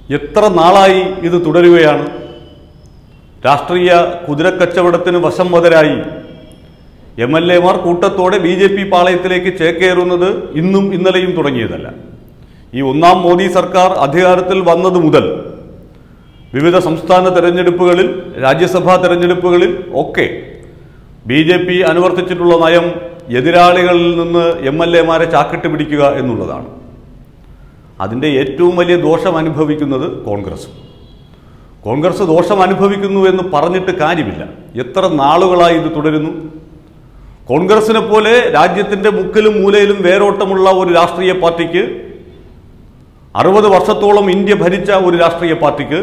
എത്ര നാളായി ഇത് തുടരുകയാണ് രാഷ്ട്രീയ കുതിരക്കച്ചവടത്തിന് വശംവതരായി എം എൽ എമാർ കൂട്ടത്തോടെ ബി ജെ പി പാളയത്തിലേക്ക് ചേക്കേറുന്നത് ഇന്നും ഇന്നലെയും തുടങ്ങിയതല്ല ഈ ഒന്നാം മോദി സർക്കാർ അധികാരത്തിൽ വന്നത് മുതൽ വിവിധ സംസ്ഥാന തെരഞ്ഞെടുപ്പുകളിൽ രാജ്യസഭാ തെരഞ്ഞെടുപ്പുകളിൽ ഒക്കെ ബി ജെ പി അനുവർത്തിച്ചിട്ടുള്ള നയം എതിരാളികളിൽ നിന്ന് എം എൽ എമാരെ ചാക്കിട്ട് പിടിക്കുക എന്നുള്ളതാണ് അതിൻ്റെ ഏറ്റവും വലിയ ദോഷം അനുഭവിക്കുന്നത് കോൺഗ്രസ് കോൺഗ്രസ് ദോഷം അനുഭവിക്കുന്നു എന്ന് പറഞ്ഞിട്ട് കാര്യമില്ല എത്ര നാളുകളായി ഇത് തുടരുന്നു കോൺഗ്രസിനെ പോലെ രാജ്യത്തിൻ്റെ മുക്കിലും മൂലയിലും വേരോട്ടമുള്ള ഒരു രാഷ്ട്രീയ പാർട്ടിക്ക് അറുപത് വർഷത്തോളം ഇന്ത്യ ഭരിച്ച ഒരു രാഷ്ട്രീയ പാർട്ടിക്ക്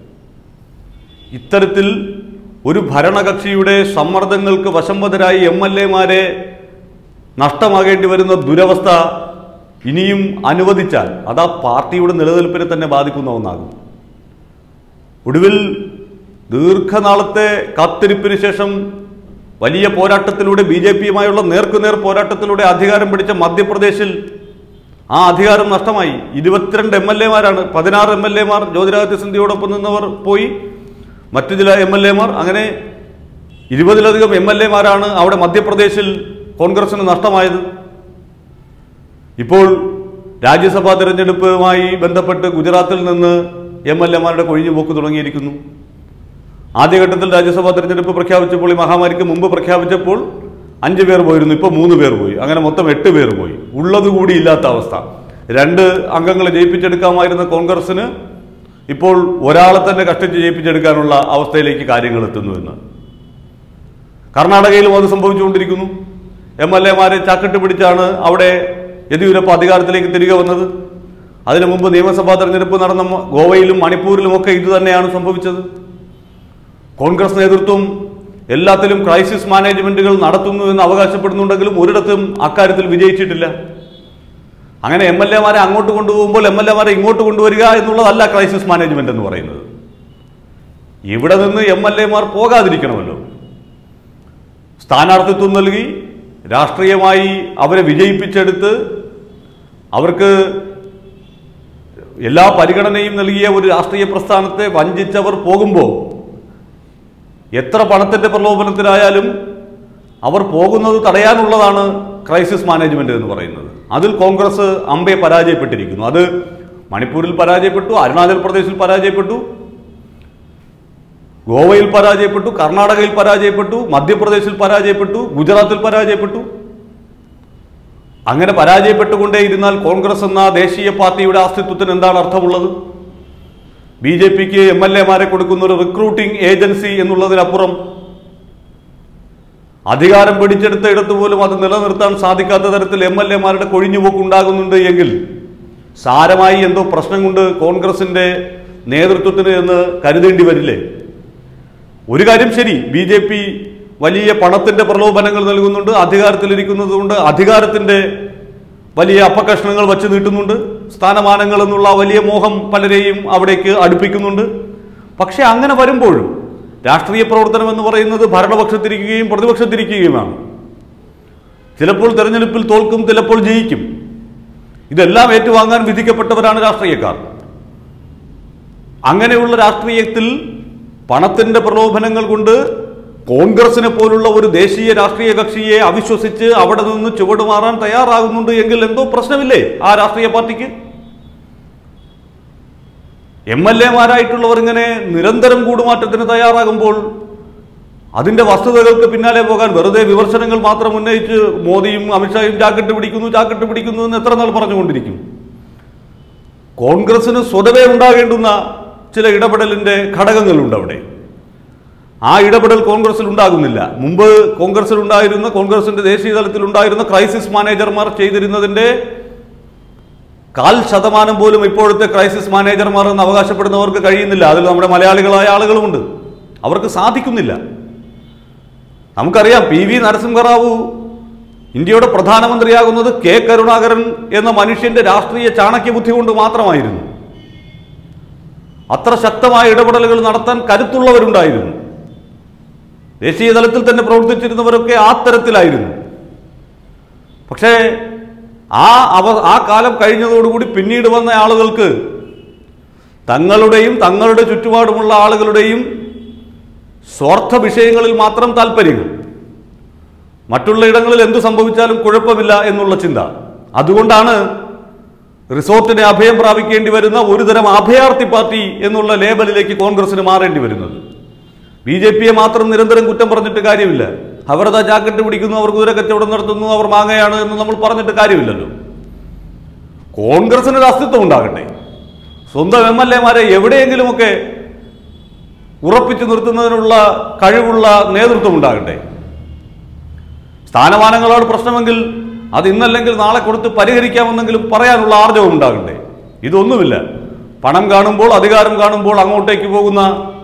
ഇത്തരത്തിൽ ഒരു ഭരണകക്ഷിയുടെ സമ്മർദ്ദങ്ങൾക്ക് വശംവതരായി എം എൽ എമാരെ നഷ്ടമാകേണ്ടി വരുന്ന ദുരവസ്ഥ ഇനിയും അനുവദിച്ചാൽ അത് ആ പാർട്ടിയുടെ നിലനിൽപ്പിനെ തന്നെ ബാധിക്കുന്ന ഒന്നാകും ഒടുവിൽ ദീർഘനാളത്തെ കാത്തിരിപ്പിന് ശേഷം വലിയ പോരാട്ടത്തിലൂടെ ബി ജെ പിയുമായുള്ള നേർക്കുനേർ പോരാട്ടത്തിലൂടെ അധികാരം പിടിച്ച മധ്യപ്രദേശിൽ ആ അധികാരം നഷ്ടമായി ഇരുപത്തിരണ്ട് എം എൽ എമാരാണ് പതിനാറ് എം എൽ എമാർ ജ്യോതിരാദിത്യ സിന്ധ്യയോടൊപ്പം നിന്നവർ പോയി മറ്റു ചില എം എൽ എമാർ അങ്ങനെ ഇരുപതിലധികം എം എൽ എമാരാണ് അവിടെ മധ്യപ്രദേശിൽ കോൺഗ്രസിന് നഷ്ടമായത് ഇപ്പോൾ രാജ്യസഭാ തെരഞ്ഞെടുപ്പുമായി ബന്ധപ്പെട്ട് ഗുജറാത്തിൽ നിന്ന് എം എൽ എമാരുടെ കൊഴിഞ്ഞുപോക്ക് തുടങ്ങിയിരിക്കുന്നു ആദ്യഘട്ടത്തിൽ രാജ്യസഭാ തെരഞ്ഞെടുപ്പ് പ്രഖ്യാപിച്ചപ്പോൾ ഈ മഹാമാരിക്ക് മുമ്പ് പ്രഖ്യാപിച്ചപ്പോൾ അഞ്ച് പേർ പോയിരുന്നു ഇപ്പോൾ മൂന്ന് പേർ പോയി അങ്ങനെ മൊത്തം എട്ട് പേർ പോയി ഉള്ളത് കൂടി ഇല്ലാത്ത അവസ്ഥ രണ്ട് അംഗങ്ങളെ ജയിപ്പിച്ചെടുക്കാമായിരുന്ന കോൺഗ്രസിന് ഇപ്പോൾ ഒരാളെ തന്നെ കഷ്ടിച്ച് ജയിപ്പിച്ചെടുക്കാനുള്ള അവസ്ഥയിലേക്ക് കാര്യങ്ങൾ എത്തുന്നുവെന്ന് കർണാടകയിലും അത് സംഭവിച്ചുകൊണ്ടിരിക്കുന്നു എം എൽ എമാരെ ചാക്കിട്ട് പിടിച്ചാണ് അവിടെ യെദ്യൂരപ്പ അധികാരത്തിലേക്ക് തിരികെ വന്നത് അതിനു മുമ്പ് നിയമസഭാ തെരഞ്ഞെടുപ്പ് നടന്ന മ- ഗോവയിലും മണിപ്പൂരിലുമൊക്കെ ഇത് തന്നെയാണ് സംഭവിച്ചത് കോൺഗ്രസ് നേതൃത്വം എല്ലാത്തിലും ക്രൈസിസ് മാനേജ്മെന്റുകൾ നടത്തുന്നു എന്ന് അവകാശപ്പെടുന്നുണ്ടെങ്കിലും ഒരിടത്തും അക്കാര്യത്തിൽ വിജയിച്ചിട്ടില്ല അങ്ങനെ എം എൽ എമാരെ അങ്ങോട്ട് കൊണ്ടുപോകുമ്പോൾ എം എൽ എമാരെ ഇങ്ങോട്ട് കൊണ്ടുവരിക എന്നുള്ളതല്ല ക്രൈസിസ് മാനേജ്മെന്റ് എന്ന് പറയുന്നത് ഇവിടെ നിന്ന് എം എൽ എമാർ പോകാതിരിക്കണമല്ലോ സ്ഥാനാർത്ഥിത്വം നൽകി രാഷ്ട്രീയമായി അവരെ വിജയിപ്പിച്ചെടുത്ത് അവർക്ക് എല്ലാ പരിഗണനയും നൽകിയ ഒരു രാഷ്ട്രീയ പ്രസ്ഥാനത്തെ വഞ്ചിച്ചവർ പോകുമ്പോൾ എത്ര പണത്തിന്റെ പ്രലോഭനത്തിലായാലും അവർ പോകുന്നത് തടയാനുള്ളതാണ് ക്രൈസിസ് മാനേജ്മെന്റ് എന്ന് പറയുന്നത് അതിൽ കോൺഗ്രസ് അമ്പെ പരാജയപ്പെട്ടിരിക്കുന്നു അത് മണിപ്പൂരിൽ പരാജയപ്പെട്ടു അരുണാചൽ പ്രദേശിൽ പരാജയപ്പെട്ടു ഗോവയിൽ പരാജയപ്പെട്ടു കർണാടകയിൽ പരാജയപ്പെട്ടു മധ്യപ്രദേശിൽ പരാജയപ്പെട്ടു ഗുജറാത്തിൽ പരാജയപ്പെട്ടു അങ്ങനെ പരാജയപ്പെട്ടുകൊണ്ടേ ഇരുന്നാൽ കോൺഗ്രസ് എന്ന ദേശീയ പാർട്ടിയുടെ അസ്തിത്വത്തിന് എന്താണ് അർത്ഥമുള്ളത് ബി ജെ പിക്ക് എം എൽ എമാരെ കൊടുക്കുന്ന ഒരു റിക്രൂട്ടിംഗ് ഏജൻസി എന്നുള്ളതിനപ്പുറം അധികാരം പിടിച്ചെടുത്ത ഇടത്ത് പോലും അത് നിലനിർത്താൻ സാധിക്കാത്ത തരത്തിൽ എം എൽ എമാരുടെ കൊഴിഞ്ഞുപോക്ക് ഉണ്ടാകുന്നുണ്ട് എങ്കിൽ സാരമായി എന്തോ പ്രശ്നം കൊണ്ട് കോൺഗ്രസിന്റെ നേതൃത്വത്തിന് എന്ന് കരുതേണ്ടി വരില്ലേ ഒരു കാര്യം ശരി ബി ജെ പി വലിയ പണത്തിന്റെ പ്രലോഭനങ്ങൾ നൽകുന്നുണ്ട് അധികാരത്തിലിരിക്കുന്നത് കൊണ്ട് അധികാരത്തിന്റെ വലിയ അപ്പകഷ്ണങ്ങൾ വച്ച് നീട്ടുന്നുണ്ട് സ്ഥാനമാനങ്ങൾ എന്നുള്ള വലിയ മോഹം പലരെയും അവിടേക്ക് അടുപ്പിക്കുന്നുണ്ട് പക്ഷെ അങ്ങനെ വരുമ്പോഴും രാഷ്ട്രീയ പ്രവർത്തനം എന്ന് പറയുന്നത് ഭരണപക്ഷത്തിരിക്കുകയും പ്രതിപക്ഷത്തിരിക്കുകയുമാണ് ചിലപ്പോൾ തെരഞ്ഞെടുപ്പിൽ തോൽക്കും ചിലപ്പോൾ ജയിക്കും ഇതെല്ലാം ഏറ്റുവാങ്ങാൻ വിധിക്കപ്പെട്ടവരാണ് രാഷ്ട്രീയക്കാർ അങ്ങനെയുള്ള രാഷ്ട്രീയത്തിൽ പണത്തിന്റെ പ്രലോഭനങ്ങൾ കൊണ്ട് കോൺഗ്രസിനെ പോലുള്ള ഒരു ദേശീയ രാഷ്ട്രീയ കക്ഷിയെ അവിശ്വസിച്ച് അവിടെ നിന്ന് ചുവടുമാറാൻ തയ്യാറാകുന്നുണ്ട് എങ്കിൽ എന്തോ പ്രശ്നമില്ലേ ആ രാഷ്ട്രീയ പാർട്ടിക്ക് എം എൽ എമാരായിട്ടുള്ളവർ ഇങ്ങനെ നിരന്തരം കൂടുമാറ്റത്തിന് തയ്യാറാകുമ്പോൾ അതിന്റെ വസ്തുതകൾക്ക് പിന്നാലെ പോകാൻ വെറുതെ വിമർശനങ്ങൾ മാത്രം ഉന്നയിച്ച് മോദിയും അമിത്ഷായും ചാക്കിട്ട് പിടിക്കുന്നു ചാക്കിട്ട് പിടിക്കുന്നു എന്ന് എത്ര നാൾ പറഞ്ഞുകൊണ്ടിരിക്കും കോൺഗ്രസിന് സ്വതവേ ഉണ്ടാകേണ്ടുന്ന ചില ഇടപെടലിന്റെ ഘടകങ്ങളുണ്ട് അവിടെ ആ ഇടപെടൽ കോൺഗ്രസിൽ ഉണ്ടാകുന്നില്ല മുമ്പ് കോൺഗ്രസിൽ ഉണ്ടായിരുന്ന കോൺഗ്രസിന്റെ ദേശീയ തലത്തിൽ ഉണ്ടായിരുന്ന ക്രൈസിസ് മാനേജർമാർ ചെയ്തിരുന്നതിന്റെ കാൽ ശതമാനം പോലും ഇപ്പോഴത്തെ ക്രൈസിസ് മാനേജർമാർ എന്ന് അവകാശപ്പെടുന്നവർക്ക് കഴിയുന്നില്ല അതിൽ നമ്മുടെ മലയാളികളായ ആളുകളുമുണ്ട് അവർക്ക് സാധിക്കുന്നില്ല നമുക്കറിയാം പി വി നരസിംഹറാവു ഇന്ത്യയുടെ പ്രധാനമന്ത്രിയാകുന്നത് കെ കരുണാകരൻ എന്ന മനുഷ്യന്റെ രാഷ്ട്രീയ ചാണക്യബുദ്ധി കൊണ്ട് മാത്രമായിരുന്നു അത്ര ശക്തമായ ഇടപെടലുകൾ നടത്താൻ കരുത്തുള്ളവരുണ്ടായിരുന്നു ദേശീയ തലത്തിൽ തന്നെ പ്രവർത്തിച്ചിരുന്നവരൊക്കെ ആ തരത്തിലായിരുന്നു പക്ഷേ ആ അവ ആ കാലം കഴിഞ്ഞതോടുകൂടി പിന്നീട് വന്ന ആളുകൾക്ക് തങ്ങളുടെയും തങ്ങളുടെ ചുറ്റുപാടുമുള്ള ആളുകളുടെയും സ്വാർത്ഥ വിഷയങ്ങളിൽ മാത്രം താല്പര്യങ്ങൾ മറ്റുള്ള ഇടങ്ങളിൽ എന്തു സംഭവിച്ചാലും കുഴപ്പമില്ല എന്നുള്ള ചിന്ത അതുകൊണ്ടാണ് റിസോർട്ടിനെ അഭയം പ്രാപിക്കേണ്ടി വരുന്ന ഒരുതരം അഭയാർത്ഥി പാർട്ടി എന്നുള്ള ലേബലിലേക്ക് കോൺഗ്രസിന് മാറേണ്ടി വരുന്നത് ബി ജെ പിയെ മാത്രം നിരന്തരം കുറ്റം പറഞ്ഞിട്ട് കാര്യമില്ല അവർ അതാ ജാക്കറ്റ് പിടിക്കുന്നു അവർ കുതിര കച്ചവടം നടത്തുന്നു അവർ മാങ്ങയാണ് എന്ന് നമ്മൾ പറഞ്ഞിട്ട് കാര്യമില്ലല്ലോ കോൺഗ്രസിന് ഒരു അസ്തിത്വം ഉണ്ടാകട്ടെ സ്വന്തം എം എൽ എമാരെ എവിടെയെങ്കിലുമൊക്കെ ഉറപ്പിച്ചു നിർത്തുന്നതിനുള്ള കഴിവുള്ള നേതൃത്വം ഉണ്ടാകട്ടെ സ്ഥാനമാനങ്ങളോട് പ്രശ്നമെങ്കിൽ അത് ഇന്നല്ലെങ്കിൽ നാളെ കൊടുത്ത് പരിഹരിക്കാമെന്നെങ്കിലും പറയാനുള്ള ആർജവം ഉണ്ടാകണ്ടേ ഇതൊന്നുമില്ല പണം കാണുമ്പോൾ അധികാരം കാണുമ്പോൾ അങ്ങോട്ടേക്ക് പോകുന്ന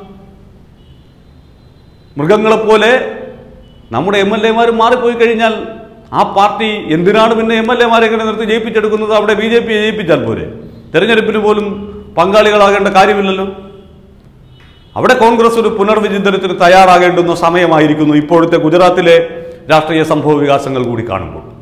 മൃഗങ്ങളെപ്പോലെ നമ്മുടെ എം എൽ എമാർ മാറിപ്പോയി കഴിഞ്ഞാൽ ആ പാർട്ടി എന്തിനാണ് പിന്നെ എം എൽ എമാരെ ഇങ്ങനെ നിർത്തി ജയിപ്പിച്ചെടുക്കുന്നത് അവിടെ ബി ജെ പിയെ ജയിപ്പിച്ചാൽ പോരെ തെരഞ്ഞെടുപ്പിന് പോലും പങ്കാളികളാകേണ്ട കാര്യമില്ലല്ലോ അവിടെ കോൺഗ്രസ് ഒരു പുനർവിചിന്തനത്തിന് തയ്യാറാകേണ്ടുന്ന സമയമായിരിക്കുന്നു ഇപ്പോഴത്തെ ഗുജറാത്തിലെ രാഷ്ട്രീയ സംഭവ വികാസങ്ങൾ കൂടി കാണുമ്പോൾ